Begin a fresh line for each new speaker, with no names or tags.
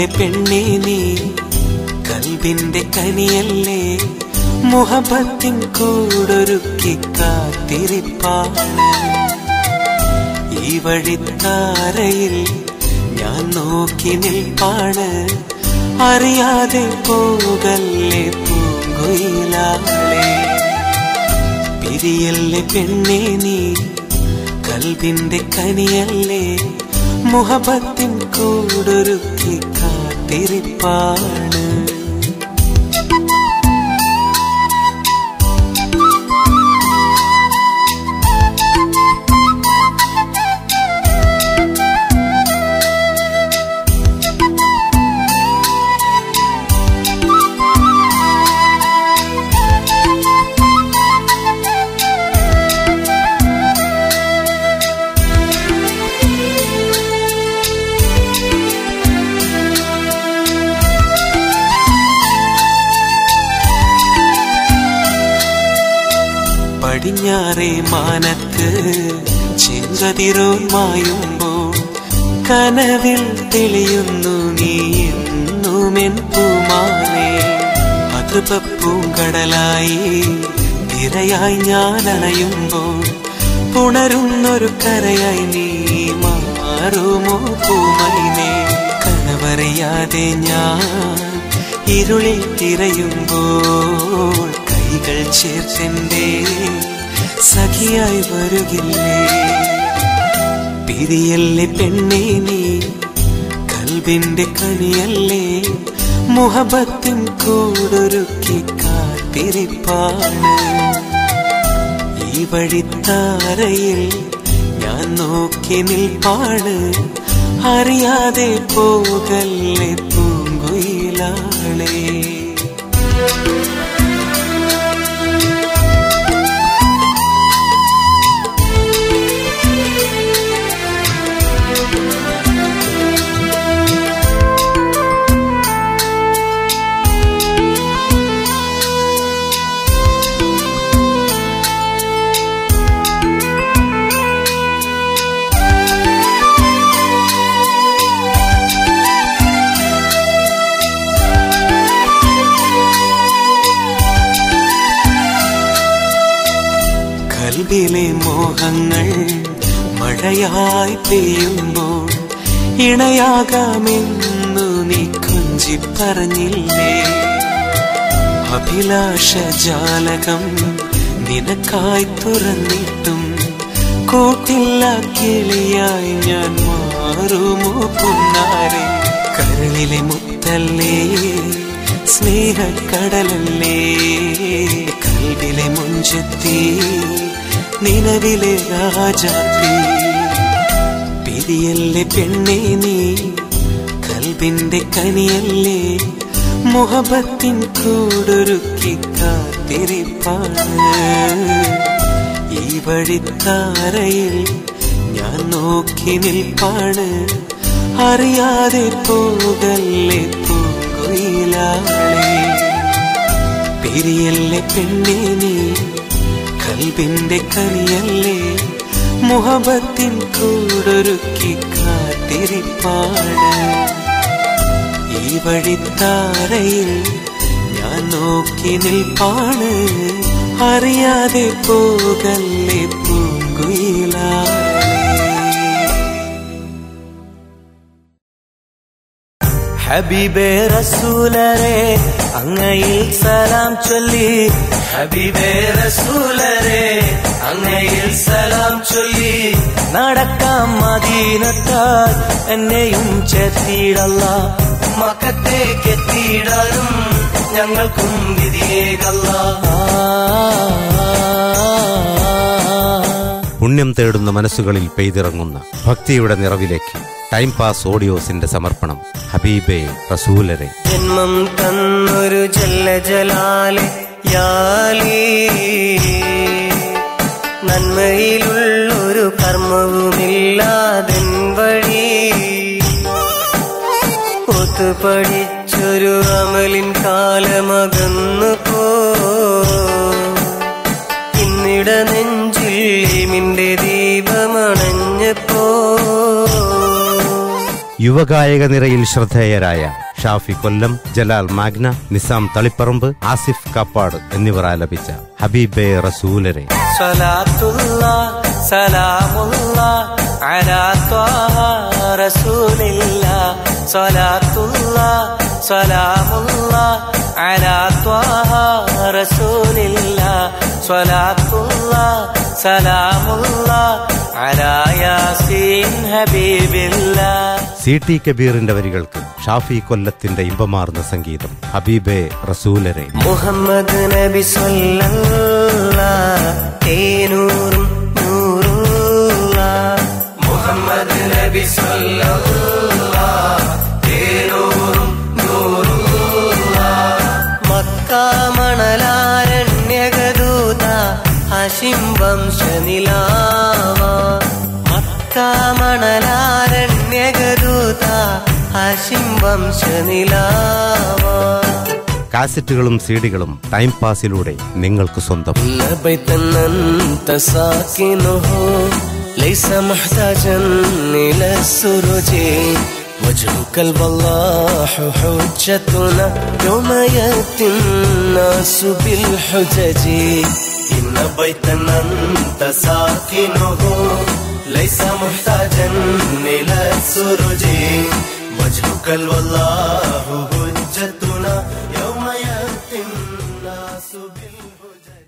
പിരിയല്ലേ പെണ്ണേ നീ കൽബിന്റെ കനിയല്ലേ മുഹബത്തിൻ കൂടൊരുക്കി കാത്തിരിപ്പാണ് ഈ വഴിത്താരയിൽ ഞാൻ നോക്കി നിൽപ്പാണ് അറിയാതെ പോകല്ലേ പൂങ്കുയിലാളെ പിരിയല്ലേ പെണ്ണേ നീ കൽബിന്റെ കനിയല്ലേ മുഹബത്തിൻ കൂടൊരുക്കി കാത്തിരിപ്പാണ് പടിഞ്ഞാറേ മാനത്ത് ചെങ്കതിരോൻ മായുമ്പോൾ കനവിൽ തെളിയുന്നു നീ എന്നുമെൻ പൂമാനേ മധുപൂങ്കടലായി തിരയായി ഞാൻ അണയുമ്പോൾ ഉണരുന്നൊരു കരയായി നീ മാറുമോ പൂമൈനേ കനവറിയാതെ ഞാൻ ഇരുളിൽ തിരയുമ്പോൾ കൈകൾ ചേർത്തെന്റെ സഖിയായി വരുകില്ലേ പിരിയല്ലേ പെണ്ണേ നീ കൽബിന്റെ കണിയല്ലേ മുഹബത്തിൻ കൂടൊരുക്കി കാത്തിരിപ്പാണ് ഈ വഴിത്താരയിൽ ഞാൻ നോക്കി നിൽപ്പാണ് അറിയാതെ പോകല്ലേ പൂങ്കുയിലാളേ കൽബിലെ മോഹങ്ങൾ മഴയായി പെയ്യുമ്പോൾ ഇണയാകാമെന്നു നീ കൊഞ്ചി പറഞ്ഞില്ലേ അഭിലാഷ ജാലകം നിനക്കായി തുറന്നിട്ടും കൂട്ടില്ല കിളിയായി ഞാൻ മാറുമോ പുന്നാരെ കരളിലെ മുത്തല്ലേ സ്നേഹക്കടലല്ലേ കൽവിലെ മുഞ്ചെത്തി നിലവിലെ രാജാത്തി പിരിയല്ലേ പെണ്ണേ നീ കൽബിന്റെ കനിയല്ലേ മുഹബത്തിൻ കൂടൊരുക്കി കാത്തിരിപ്പാണ് ഈ വഴിത്താരയിൽ ഞാൻ നോക്കി നിൽപ്പാണ് അറിയാതെ പോകല്ലേ പൂങ്കുയിലാളെ പിരിയല്ലേ പെണ്ണേ നീ കൽബിന്റെ കനിയല്ലേ മുഹബത്തിൻ കൂടൊരുക്കി കാത്തിരിപ്പാണ് ഈ വഴിത്താരയിൽ ഞാൻ നോക്കി നിൽപ്പാണ് അറിയാതെ പോകല്ലേ പൂങ്കുയിലാളെ
ഹബീബേ റസൂലരെ അങ്ങയിൽ സലാം ചൊല്ലി ഹബീബേ റസൂലരെ അങ്ങയിൽ സലാം ചൊല്ലി നടക്കാം മദീനത്താൽ എന്നെയും ചേർത്തിടല്ല മക്കത്തേക്ക് എത്തിയിടാനും ഞങ്ങൾക്കും വിധിയേകല്ല
പുണ്യം തേടുന്ന മനസ്സുകളിൽ പെയ്തിറങ്ങുന്ന ഭക്തിയുടെ നിറവിലേക്ക് ടൈം പാസ് ഓഡിയോസിന്റെ സമർപ്പണം ഹബീബെ റസൂലരെ
ജന്മം തന്നൊരു ജല്ല ജലാലെ യാലി നന്മയിലുള്ളൊരു കർമ്മവുമില്ലാതെൻ വഴി ഒത്തു പഠിച്ചൊരു അമലിൻ കാലമകന്നു പോ ഇന്നിട നെഞ്ചിൽ മിന്റെ ദീപമണഞ്ഞപ്പോ
യുവഗായക നിരയിൽ ശ്രദ്ധേയരായ ഷാഫി കൊല്ലം ജലാൽ മാഗ്ന നിസാം തളിപ്പറമ്പ് ആസിഫ് കാപ്പാട് എന്നിവർ ആലപിച്ച ഹബീബെ റസൂലരെ
صلاة الله سلام الله على طه رسول الله صلاة الله سلام الله على طه رسول الله صلاة الله سلام الله على ياسين حبيب الله
സി ടി കബീറിന്റെ വരികൾക്ക് ഷാഫി കൊല്ലത്തിന്റെ ഇമ്പമാർന്ന സംഗീതം ഹബീബെ റസൂലരെ
മുഹമ്മദ് നബി സല്ലല്ല തേനൂറും നൂറുള്ള മുഹമ്മദ് നബി സല്ലല്ല തേനൂറും നൂറുള്ള മക്ക മണലാരണ്യകദൂത ഹഷിം വംശനിലാവ മക്ക മണലാരണ്യകദൂത ഹഷിം വംശനിലാവ
കാസറ്റുകളും സീഡികളും ടൈം പാസിലൂടെ നിങ്ങൾക്ക് സ്വന്തം
إن بيتا أنت ساكنه ليس محتاجا إلى السرج وجهك الوضاح حجتنا يوم يأتي الناس بالحجج إن بيتا أنت ساكنه ليس محتاجا إلى السرج وجهك الوضاح حجتنا يوم يأتي الناس بالحجج